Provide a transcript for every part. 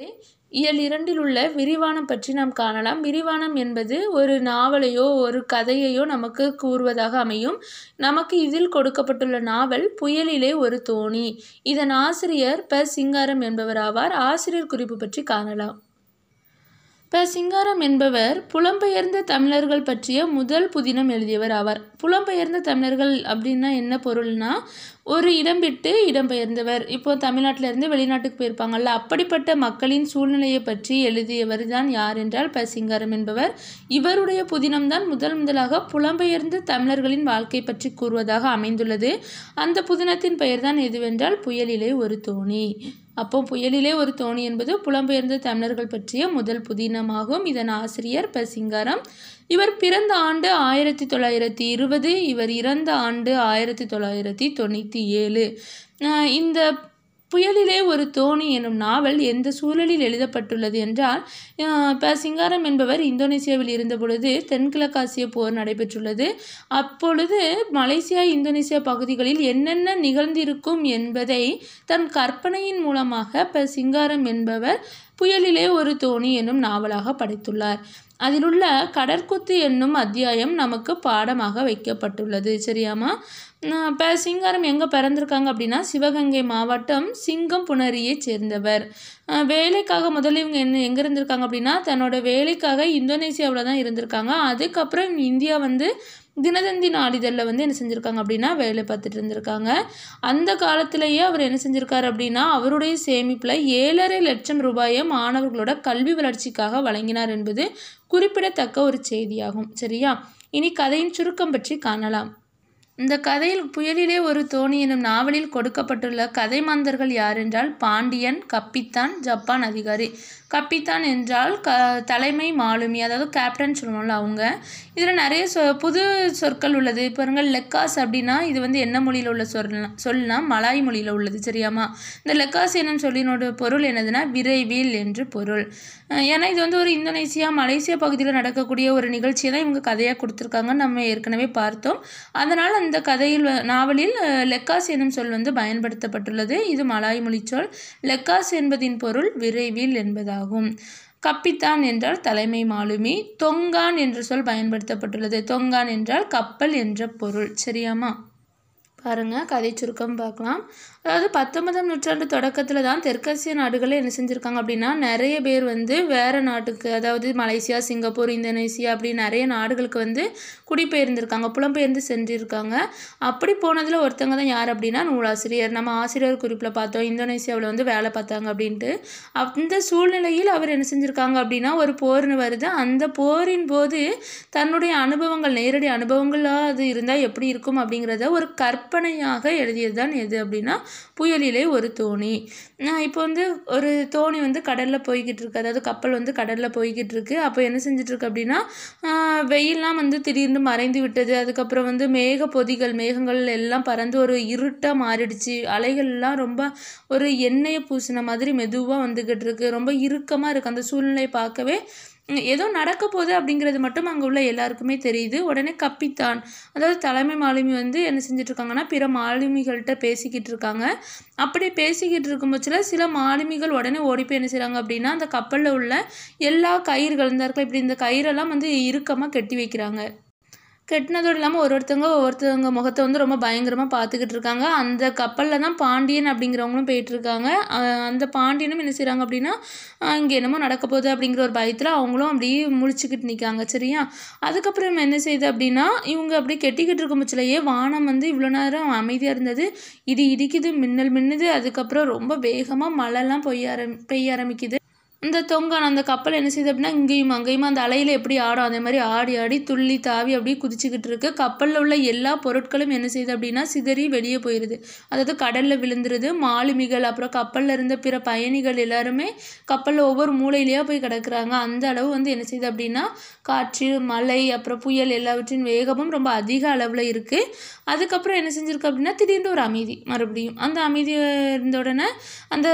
இயல் இரண்டில் உள்ள விரிவானம் பற்றி நாம் காணலாம் விரிவானம் என்பது ஒரு நாவலையோ ஒரு கதையையோ நமக்கு கூறுவதாக அமையும் நமக்கு இதில் கொடுக்கப்பட்டுள்ள நாவல் புயலிலே ஒரு தோணி இதன் ஆசிரியர் ப சிங்காரம் என்பவர் ஆவார் ஆசிரியர் குறிப்பு பற்றி காணலாம் ப சிங்காரம் என்பவர் புலம்பெயர்ந்த தமிழர்கள் பற்றிய முதல் புதினம் எழுதியவர் ஆவார் புலம்பெயர்ந்த தமிழர்கள் அப்படின்னா என்ன பொருள்னா ஒரு இடம் விட்டு இடம்பெயர்ந்தவர் இப்போ தமிழ்நாட்டில இருந்து வெளிநாட்டுக்கு போயிருப்பாங்கல்ல அப்படிப்பட்ட மக்களின் சூழ்நிலையை பற்றி எழுதியவர் தான் யார் என்றால் ப சிங்காரம் என்பவர் இவருடைய புதினம் தான் முதல் முதலாக புலம்பெயர்ந்த தமிழர்களின் வாழ்க்கை பற்றி கூறுவதாக அமைந்துள்ளது அந்த புதினத்தின் பெயர் தான் எதுவென்றால் புயலிலே ஒரு தோணி அப்போ புயலிலே ஒரு தோணி என்பது புலம்பெயர்ந்த தமிழர்கள் பற்றிய முதல் புதினமாகும் இதன் ஆசிரியர் ப சிங்காரம் இவர் பிறந்த ஆண்டு ஆயிரத்தி தொள்ளாயிரத்தி இருபது இவர் இறந்த ஆண்டு ஆயிரத்தி தொள்ளாயிரத்தி தொண்ணூற்றி ஏழு இந்த புயலிலே ஒரு தோணி எனும் நாவல் எந்த சூழலில் எழுதப்பட்டுள்ளது என்றால் ப சிங்காரம் என்பவர் இந்தோனேசியாவில் இருந்தபொழுது தென்கிழக்காசிய போர் நடைபெற்றுள்ளது அப்பொழுது மலேசியா இந்தோனேசியா பகுதிகளில் என்னென்ன நிகழ்ந்திருக்கும் என்பதை தன் கற்பனையின் மூலமாக ப சிங்காரம் என்பவர் புயலிலே ஒரு தோணி என்னும் நாவலாக படைத்துள்ளார் அதிலுள்ள கடற்குத்து என்னும் அத்தியாயம் நமக்கு பாடமாக வைக்கப்பட்டுள்ளது சரியாமா இப்போ சிங்காரம் எங்கே பிறந்திருக்காங்க அப்படின்னா சிவகங்கை மாவட்டம் சிங்கம் புணரியைச் சேர்ந்தவர் வேலைக்காக முதல்ல இவங்க என்ன எங்கே இருந்திருக்காங்க அப்படின்னா தன்னோட வேலைக்காக இந்தோனேசியாவில் தான் இருந்திருக்காங்க அதுக்கப்புறம் இந்தியா வந்து தினதந்தி நாளிதழில் வந்து என்ன செஞ்சுருக்காங்க அப்படின்னா வேலை பார்த்துட்டு இருந்திருக்காங்க அந்த காலத்திலேயே அவர் என்ன செஞ்சுருக்காரு அப்படின்னா அவருடைய சேமிப்பில் ஏழரை லட்சம் ரூபாயை மாணவர்களோட கல்வி வளர்ச்சிக்காக வழங்கினார் என்பது குறிப்பிடத்தக்க ஒரு செய்தியாகும் சரியா இனி கதையின் சுருக்கம் பற்றி காணலாம் இந்த கதையில் புயலிலே ஒரு தோணி எனும் நாவலில் கொடுக்கப்பட்டுள்ள கதை மாந்தர்கள் யார் என்றால் பாண்டியன் கப்பித்தான் ஜப்பான் அதிகாரி கப்பித்தான் என்றால் க தலைமை மாலுமி அதாவது கேப்டன் சொல்லுவோம்ல அவங்க இதில் நிறைய சொ புது சொற்கள் உள்ளது பாருங்கள் லெக்காஸ் அப்படின்னா இது வந்து என்ன மொழியில் உள்ள சொல் சொல்னா மலாய் மொழியில் உள்ளது சரியாமா இந்த லெக்காஸ் என்னும் சொல்லினோட பொருள் என்னதுன்னா விரைவில் என்று பொருள் ஏன்னா இது வந்து ஒரு இந்தோனேசியா மலேசியா பகுதியில் நடக்கக்கூடிய ஒரு நிகழ்ச்சியை தான் இவங்க கதையாக கொடுத்துருக்காங்கன்னு நம்ம ஏற்கனவே பார்த்தோம் அதனால் அந்த கதையில் நாவலில் லெக்காஸ் என்னும் சொல் வந்து பயன்படுத்தப்பட்டுள்ளது இது மலாய் மொழி சொல் லெக்காஸ் என்பதின் பொருள் விரைவில் என்பதாகும் கப்பித்தான் என்றால் தலைமை மாலுமி தொங்கான் என்ற சொல் பயன்படுத்தப்பட்டுள்ளது தொங்கான் என்றால் கப்பல் என்ற பொருள் சரியாமா பாருங்கள் கதை சுருக்கம் பார்க்கலாம் அதாவது பத்தொன்பதாம் நூற்றாண்டு தொடக்கத்தில் தான் தெற்காசிய நாடுகளில் என்ன செஞ்சுருக்காங்க அப்படின்னா நிறைய பேர் வந்து வேறு நாட்டுக்கு அதாவது மலேசியா சிங்கப்பூர் இந்தோனேசியா அப்படி நிறைய நாடுகளுக்கு வந்து குடிபெயர்ந்திருக்காங்க புலம்பெயர்ந்து சென்றிருக்காங்க அப்படி போனதில் ஒருத்தங்க தான் யார் அப்படின்னா நூலாசிரியர் நம்ம ஆசிரியர் குறிப்பில் பார்த்தோம் இந்தோனேசியாவில் வந்து வேலை பார்த்தாங்க அப்படின்ட்டு அந்த சூழ்நிலையில் அவர் என்ன செஞ்சுருக்காங்க அப்படின்னா ஒரு போர்னு வருது அந்த போரின் போது தன்னுடைய அனுபவங்கள் நேரடி அனுபவங்களாக அது இருந்தால் எப்படி இருக்கும் அப்படிங்கிறத ஒரு கற்பனையாக எழுதியது தான் எது அப்படின்னா புயலிலே ஒரு தோணி இப்போ வந்து ஒரு தோணி வந்து கடலில் போய்கிட்டு இருக்கு அதாவது கப்பல் வந்து கடலில் போய்கிட்டு இருக்கு அப்போ என்ன செஞ்சுட்டு இருக்கு அப்படின்னா வெயில்லாம் வந்து திடீர்னு மறைந்து விட்டது அதுக்கப்புறம் வந்து மேக பொதிகள் மேகங்கள் எல்லாம் பறந்து ஒரு இருட்டாக மாறிடுச்சு அலைகள்லாம் ரொம்ப ஒரு எண்ணெயை பூசின மாதிரி மெதுவாக வந்துக்கிட்டு இருக்கு ரொம்ப இறுக்கமாக இருக்குது அந்த சூழ்நிலையை பார்க்கவே ஏதோ நடக்க போகுது அப்படிங்கிறது மட்டும் அங்கே உள்ள எல்லாருக்குமே தெரியுது உடனே கப்பித்தான் அதாவது தலைமை மாலுமி வந்து என்ன செஞ்சிட்ருக்காங்கன்னா பிற மாலுமிகள்கிட்ட பேசிக்கிட்டு இருக்காங்க அப்படி பேசிக்கிட்டு இருக்கும் பட்சத்தில் சில மாலுமிகள் உடனே ஓடி போய் என்ன செய்கிறாங்க அப்படின்னா அந்த கப்பலில் உள்ள எல்லா கயிறுகள் இந்த இடத்துல இப்படி இந்த கயிறெல்லாம் வந்து இறுக்கமாக கட்டி வைக்கிறாங்க கெட்டினதோடு இல்லாமல் ஒரு ஒருத்தவங்க ஒவ்வொருத்தவங்க முகத்தை வந்து ரொம்ப பயங்கரமாக பார்த்துக்கிட்டு இருக்காங்க அந்த கப்பலில் தான் பாண்டியன் அப்படிங்கிறவங்களும் போயிட்டுருக்காங்க அந்த பாண்டியனும் என்ன செய்கிறாங்க அப்படின்னா இங்கே என்னமோ நடக்க போகுது அப்படிங்கிற ஒரு பயத்தில் அவங்களும் அப்படியே முழிச்சுக்கிட்டு நிற்காங்க சரியா அதுக்கப்புறம் என்ன செய்யுது அப்படின்னா இவங்க அப்படியே கெட்டிக்கிட்டு இருக்கும் பட்சலையே வானம் வந்து இவ்வளோ நேரம் அமைதியாக இருந்தது இடி இடிக்குது மின்னல் மின்னுது அதுக்கப்புறம் ரொம்ப வேகமாக மழைலாம் பொய்ய ஆரம் பெய்ய ஆரம்பிக்குது இந்த தொங்கான் அந்த கப்பல் என்ன செய்யுது அப்படின்னா இங்கேயும் அங்கேயுமா அந்த அலையில் எப்படி ஆடும் அதே மாதிரி ஆடி ஆடி துள்ளி தாவி அப்படியே குதிச்சுக்கிட்டு இருக்கு கப்பலில் உள்ள எல்லா பொருட்களும் என்ன செய்யுது அப்படின்னா சிதறி வெளியே போயிடுது அதாவது கடலில் விழுந்துருது மாலுமிகள் அப்புறம் கப்பலில் இருந்த பிற பயணிகள் எல்லாருமே கப்பலில் ஒவ்வொரு மூலையிலேயே போய் கிடக்குறாங்க அந்த அளவு வந்து என்ன செய்யுது அப்படின்னா காற்று மழை அப்புறம் புயல் எல்லாவற்றின் வேகமும் ரொம்ப அதிக அளவில் இருக்குது அதுக்கப்புறம் என்ன செஞ்சுருக்கு அப்படின்னா திடீர்னு ஒரு அமைதி மறுபடியும் அந்த அமைதி இருந்த உடனே அந்த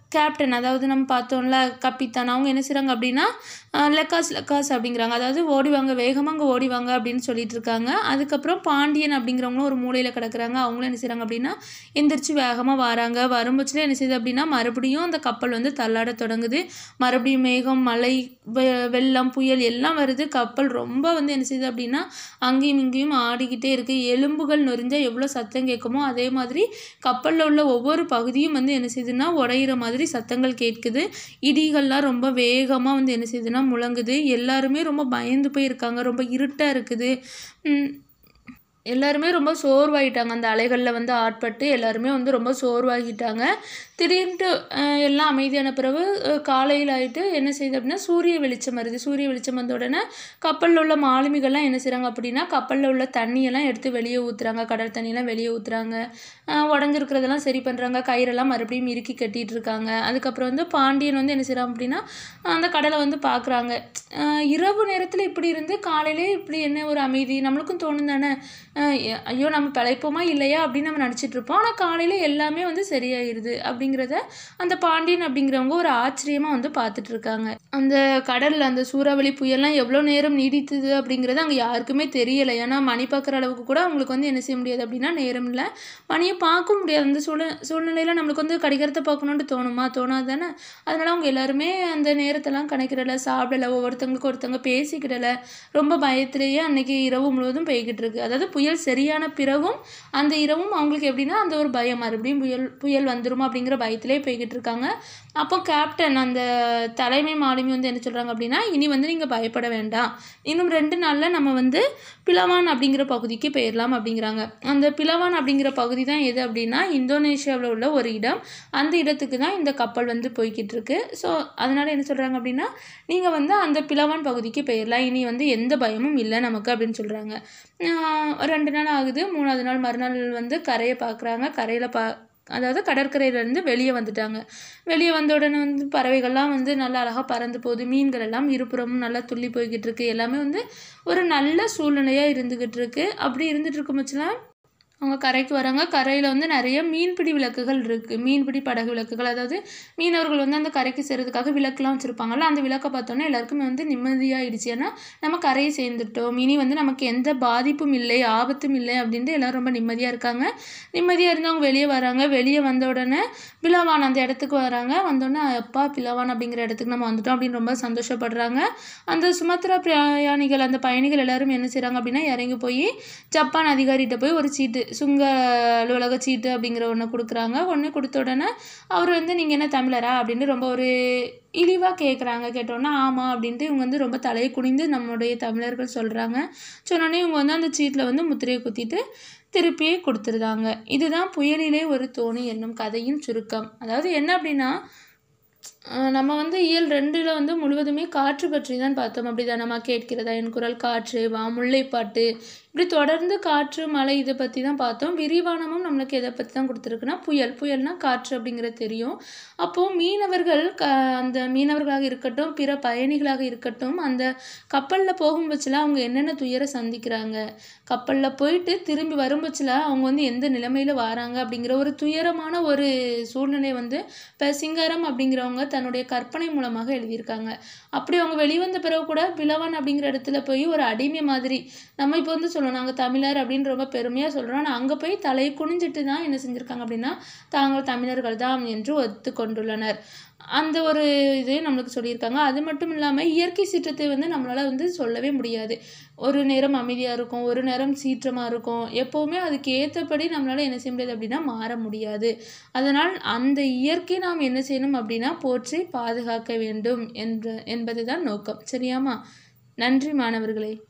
கேப்டன் அதாவது நம்ம பார்த்தோம்ல கப்பித்தான் அவங்க என்ன செய்கிறாங்க அப்படின்னா அஹ், லெக்காஸ் லெக்காஸ் அப்படிங்கிறாங்க அதாவது ஓடிவாங்க வேகமாக அங்கே ஓடிவாங்க அப்படின்னு சொல்லிட்டு இருக்காங்க அதுக்கப்புறம் பாண்டியன் அப்படிங்கிறவங்களும் ஒரு மூலையில் கிடக்குறாங்க அவங்களும் என்ன செய்கிறாங்க அப்படின்னா எந்திரிச்சு வேகமாக வராங்க வரும்பட்சத்தில் என்ன செய்யுது அப்படின்னா மறுபடியும் அந்த கப்பல் வந்து தள்ளாட தொடங்குது மறுபடியும் மேகம் மழை வெ- வெள்ளம் புயல் எல்லாம் வருது கப்பல் ரொம்ப வந்து என்ன செய்யுது அப்படின்னா அங்கேயும் இங்கேயும் ஆடிக்கிட்டே இருக்கு எலும்புகள் நொறிஞ்சா எவ்வளோ சத்தம் கேட்குமோ அதே மாதிரி கப்பலில் உள்ள ஒவ்வொரு பகுதியும் வந்து என்ன செய்யுதுன்னா உடையிற மாதிரி சத்தங்கள் கேட்குது இடிகள்லாம் ரொம்ப வேகமாக வந்து என்ன செய்யுதுன்னா முழங்குது எல்லாருமே ரொம்ப பயந்து போய் இருக்காங்க ரொம்ப இருட்டாக இருக்குது உம், எல்லாருமே ரொம்ப சோர்வாயிட்டாங்க அந்த அலைகளில் வந்து ஆட்பட்டு எல்லாருமே வந்து ரொம்ப சோர்வாகிட்டாங்க திடீர்னு அஹ், எல்லாம் அமைதியான பிறகு அஹ், காலையில் ஆயிட்டு என்ன செய்யுது அப்படின்னா சூரிய வெளிச்சம் வருது சூரிய வெளிச்சம் வந்த உடனே கப்பலில் உள்ள மாலுமிகள்லாம் என்ன செய்கிறாங்க அப்படின்னா கப்பலில் உள்ள தண்ணியெல்லாம் எடுத்து வெளியே ஊற்றுறாங்க கடல் தண்ணியெல்லாம் வெளியே ஊற்றுறாங்க உடஞ்சிருக்கிறதெல்லாம் சரி பண்ணுறாங்க கயிறெல்லாம் மறுபடியும் இறுக்கி கட்டிட்டு இருக்காங்க அதுக்கப்புறம் வந்து பாண்டியன் வந்து என்ன செய்கிறான் அப்படின்னா அந்த கடலை வந்து பார்க்குறாங்க இரவு நேரத்தில் இப்படி இருந்து காலையிலே இப்படி என்ன ஒரு அமைதி நம்மளுக்கும் தோணும் தானே அஹ் எ- ஐயோ நம்ம பிழைப்போமா இல்லையா அப்படின்னு நம்ம நினச்சிட்டு இருப்போம் ஆனால் காலையில் எல்லாமே வந்து சரியாயிருது அப்படிங்கிறத அந்த பாண்டியன் அப்படிங்கிறவங்க ஒரு ஆச்சரியமாக வந்து பார்த்துட்டு இருக்காங்க அந்த கடலில் அந்த சூறாவளி புயல்லாம் எவ்வளோ நேரம் நீடித்தது அப்படிங்கிறது அங்கே யாருக்குமே தெரியலை ஏன்னா மணி பார்க்குற அளவுக்கு கூட அவங்களுக்கு வந்து என்ன செய்ய முடியாது அப்படின்னா நேரம் இல்லை மணியை பார்க்க முடியாது அந்த சூழ சூழ்நிலையில் நம்மளுக்கு வந்து கடிகாரத்தை பார்க்கணுன்ட்டு தோணுமா தோணாது தானே அதனால அவங்க எல்லாருமே அந்த நேரத்தெல்லாம் கணக்கிடலை சாப்பிடலை ஒவ்வொருத்தங்களுக்கு ஒருத்தவங்க பேசிக்கிடலை ரொம்ப பயத்திலேயே அன்னைக்கு இரவு முழுவதும் போய்கிட்டு இருக்கு அதாவது புயல் சரியான பிறகும் அந்த இரவும் அவங்களுக்கு எப்படின்னா அந்த ஒரு பயம் மறுபடியும் புயல் புயல் வந்துருமா அப்படிங்கிற பயத்திலே போய்கிட்டு இருக்காங்க அப்போ கேப்டன் அந்த தலைமை மாலுமி வந்து என்ன சொல்கிறாங்க அப்படின்னா இனி வந்து நீங்கள் பயப்பட வேண்டாம் இன்னும் ரெண்டு நாளில் நம்ம வந்து பிளவான் அப்படிங்கிற பகுதிக்கு போயிடலாம் அப்படிங்கிறாங்க அந்த பிளவான் அப்படிங்கிற பகுதி தான் எது அப்படின்னா இந்தோனேஷியாவில் உள்ள ஒரு இடம் அந்த இடத்துக்கு தான் இந்த கப்பல் வந்து போய்கிட்டு இருக்கு ஸோ அதனால என்ன சொல்கிறாங்க அப்படின்னா நீங்கள் வந்து அந்த பிளவான் பகுதிக்கு போயிடலாம் இனி வந்து எந்த பயமும் இல்லை நமக்கு அப்படின்னு சொல்கிறாங்க ரெண்டு நாள் ஆகுது மூணாவது நாள் மறுநாள் வந்து கரையை பார்க்குறாங்க கரையில் பா அதாவது கடற்கரையிலேருந்து வெளியே வந்துட்டாங்க வெளியே வந்த உடனே வந்து பறவைகள்லாம் வந்து நல்லா அழகாக பறந்து போகுது மீன்கள் எல்லாம் இருபுறமும் நல்லா துள்ளி போய்கிட்டு இருக்கு எல்லாமே வந்து ஒரு நல்ல சூழ்நிலையாக இருந்துக்கிட்டு இருக்கு அப்படி இருந்துட்டு இருக்கும் பட்சத்தில் அவங்க கரைக்கு வராங்க கரையில் வந்து நிறைய மீன்பிடி விளக்குகள் இருக்குது மீன்பிடி படகு விளக்குகள் அதாவது மீனவர்கள் வந்து அந்த கரைக்கு சேர்றதுக்காக விளக்குலாம் வச்சுருப்பாங்கல்ல அந்த விளக்கை பார்த்தோன்னே எல்லாருக்குமே வந்து நிம்மதியாயிடுச்சு ஏன்னா நம்ம கரையை சேர்ந்துட்டோம் இனி வந்து நமக்கு எந்த பாதிப்பும் இல்லை ஆபத்தும் இல்லை அப்படின்ட்டு எல்லாரும் ரொம்ப நிம்மதியாக இருக்காங்க நிம்மதியாக இருந்து அவங்க வெளியே வராங்க வெளியே வந்த உடனே பிளவான் அந்த இடத்துக்கு வராங்க வந்தோடனே அப்பா பிளவான் அப்படிங்கிற இடத்துக்கு நம்ம வந்துட்டோம் அப்படின்னு ரொம்ப சந்தோஷப்படுறாங்க அந்த சுமத்ரா பிரயாணிகள் அந்த பயணிகள் எல்லாரும் என்ன செய்கிறாங்க அப்படின்னா இறங்கி போய் ஜப்பான் அதிகாரிகிட்ட போய் ஒரு சீட்டு சுங்க அலுவலக சீட்டு அப்படிங்கிற ஒன்று கொடுக்குறாங்க ஒன்று கொடுத்த உடனே அவர் வந்து நீங்கள் என்ன தமிழரா அப்படின்னு ரொம்ப ஒரு இழிவாக கேட்குறாங்க கேட்டோன்னே ஆமாம் அப்படின்ட்டு இவங்க வந்து ரொம்ப தலையை குனிந்து நம்முடைய தமிழர்கள் சொல்கிறாங்க சொன்னோடனே இவங்க வந்து அந்த சீட்டில் வந்து முத்திரையை குத்திட்டு திருப்பியே கொடுத்துருதாங்க இதுதான் புயலிலே ஒரு தோணி என்னும் கதையின் சுருக்கம் அதாவது என்ன அப்படின்னா அஹ் நம்ம வந்து இயல் ரெண்டில் வந்து முழுவதுமே காற்று பற்றி தான் பார்த்தோம் அப்படிதானம்மா கேட்கிறதா என் குரல் காற்று வா முல்லைப்பாட்டு இப்படி தொடர்ந்து காற்று மழை இதை பற்றி தான் பார்த்தோம் விரிவானமும் நம்மளுக்கு எதை பற்றி தான் கொடுத்துருக்குன்னா புயல் புயல்னா காற்று அப்படிங்கிறது தெரியும் அப்போது மீனவர்கள் க அந்த மீனவர்களாக இருக்கட்டும் பிற பயணிகளாக இருக்கட்டும் அந்த கப்பலில் போகும் பட்சத்தில் அவங்க என்னென்ன துயர சந்திக்கிறாங்க கப்பலில் போயிட்டு திரும்பி வரும் பட்சத்தில் அவங்க வந்து எந்த நிலைமையில் வராங்க அப்படிங்கிற ஒரு துயரமான ஒரு சூழ்நிலை வந்து இப்போ சிங்காரம் அப்படிங்கிறவங்க தன்னுடைய கற்பனை மூலமாக எழுதியிருக்காங்க அப்படி அவங்க வெளிவந்த பிறகு கூட பிளவன் அப்படிங்கிற இடத்துல போய் ஒரு அடிமை மாதிரி நம்ம இப்போ வந்து சொல்லுவோம் நாங்கள் தமிழர் அப்படின்னு ரொம்ப பெருமையாக சொல்கிறோம் ஆனால் அங்கே போய் தலையை குனிஞ்சிட்டு தான் என்ன செஞ்சுருக்காங்க அப்படின்னா தாங்கள் தமிழர்கள் தான் என்று ஒத்துக்கொண்டுள்ளனர் அந்த ஒரு இது நம்மளுக்கு சொல்லியிருக்காங்க அது மட்டும் இல்லாமல் இயற்கை சீற்றத்தை வந்து நம்மளால் வந்து சொல்லவே முடியாது ஒரு நேரம் அமைதியாக இருக்கும் ஒரு நேரம் சீற்றமாக இருக்கும் எப்போவுமே அதுக்கு ஏற்றபடி நம்மளால் என்ன செய்ய முடியாது அப்படின்னா மாற முடியாது அதனால் அந்த இயற்கை நாம் என்ன செய்யணும் அப்படின்னா போற்றி பாதுகாக்க வேண்டும் என்ற என்பது தான் நோக்கம் சரியாமா நன்றி மாணவர்களே